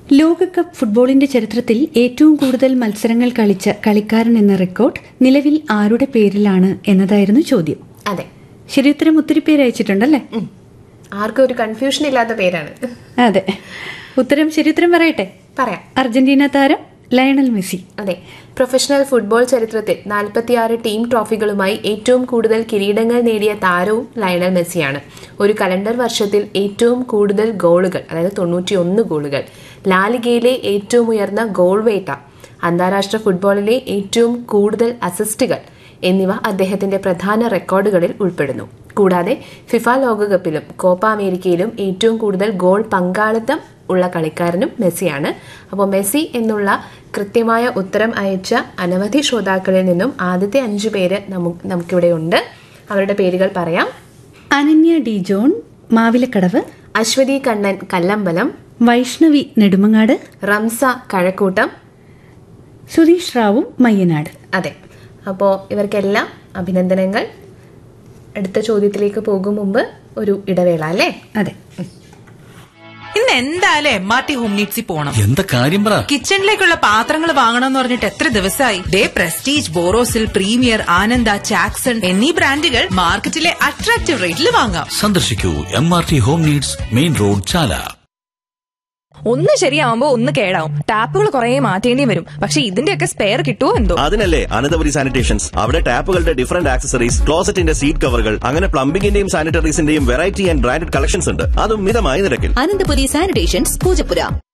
ലോകകപ്പ് ഫുട്ബോളിന്റെ ചരിത്രത്തിൽ ഏറ്റവും കൂടുതൽ മത്സരങ്ങൾ കളിച്ച കളിക്കാരൻ എന്ന റെക്കോർഡ് നിലവിൽ ആരുടെ പേരിലാണ് എന്നതായിരുന്നു ചോദ്യം അതെ ശരിയുത്തരം ഒത്തിരി പേര് അയച്ചിട്ടുണ്ടല്ലേ ഉം. ആർക്കും ഒരു കൺഫ്യൂഷൻ ഇല്ലാത്ത പേരാണ് അതെ ഉത്തരം ശരിയുത്തരം പറയട്ടെ പറയാം അർജന്റീന താരം ലയണൽ മെസ്സി അതെ പ്രൊഫഷണൽ ഫുട്ബോൾ ചരിത്രത്തിൽ നാൽപ്പത്തിയാറ് ടീം ട്രോഫികളുമായി ഏറ്റവും കൂടുതൽ കിരീടങ്ങൾ നേടിയ താരവും ലയണൽ മെസ്സിയാണ് ഒരു കലണ്ടർ വർഷത്തിൽ ഏറ്റവും കൂടുതൽ ഗോളുകൾ അതായത് തൊണ്ണൂറ്റിയൊന്ന് ഗോളുകൾ ലാലിഗയിലെ ഏറ്റവും ഉയർന്ന ഗോൾ വേട്ട അന്താരാഷ്ട്ര ഫുട്ബോളിലെ ഏറ്റവും കൂടുതൽ അസിസ്റ്റുകൾ എന്നിവ അദ്ദേഹത്തിന്റെ പ്രധാന റെക്കോർഡുകളിൽ ഉൾപ്പെടുന്നു കൂടാതെ ഫിഫ ലോകകപ്പിലും കോപ്പ അമേരിക്കയിലും ഏറ്റവും കൂടുതൽ ഗോൾ പങ്കാളിത്തം ഉള്ള കളിക്കാരനും മെസ്സിയാണ് അപ്പോൾ മെസ്സി എന്നുള്ള കൃത്യമായ ഉത്തരം അയച്ച അനവധി ശ്രോതാക്കളിൽ നിന്നും ആദ്യത്തെ അഞ്ചു പേര് നമുക്ക് നമുക്കിവിടെ ഉണ്ട് അവരുടെ പേരുകൾ പറയാം അനന്യ ഡി ജോൺ മാവിലക്കടവ് അശ്വതി കണ്ണൻ കല്ലമ്പലം വൈഷ്ണവി നെടുമങ്ങാട് റംസ കഴക്കൂട്ടം സുധീഷ് റാവും മയ്യനാട് അതെ അപ്പോൾ ഇവർക്കെല്ലാം അഭിനന്ദനങ്ങൾ അടുത്ത ചോദ്യത്തിലേക്ക് പോകും മുമ്പ് ഒരു ഇടവേള അല്ലേ അതെ ഇന്ന് എന്തായാലും എം ആർ ടി ഹോം നീഡ്സിൽ പോണം എന്താ കാര്യം പറ കിച്ചണിലേക്കുള്ള പാത്രങ്ങൾ വാങ്ങണമെന്ന് പറഞ്ഞിട്ട് എത്ര ദിവസമായി ഡേ പ്രസ്റ്റീജ് ബോറോസിൽ പ്രീമിയർ ആനന്ദ ചാക്സൺ എന്നീ ബ്രാൻഡുകൾ മാർക്കറ്റിലെ അട്രാക്റ്റീവ് റേറ്റിൽ വാങ്ങാം സന്ദർശിക്കൂ M R T home needs main road Chala ഒന്ന് ശരിയാവുമ്പോ ഒന്ന് കേടാവും ടാപ്പുകൾ കുറെ മാറ്റേണ്ടി വരും പക്ഷെ ഇതിന്റെയൊക്കെ സ്പെയർ കിട്ടുമോ എന്തോ അതിനല്ലേ അനന്തപുരി സാനിറ്റേഷൻസ് അവിടെ ടാപ്പുകളുടെ ഡിഫറന്റ് ആക്സസറീസ് ക്ലോസറ്റിന്റെ സീറ്റ് കവറുകൾ അങ്ങനെ പ്ലംബിംഗിന്റെയും സാനിറ്ററീസിന്റെയും വെറൈറ്റി ആൻഡ് ബ്രാൻഡഡ് കളക്ഷൻസ് ഉണ്ട് അതും മിതമായ നിരക്കിൽ അനന്തപുരി സാനിറ്റേഷൻസ് പൂജപ്പുര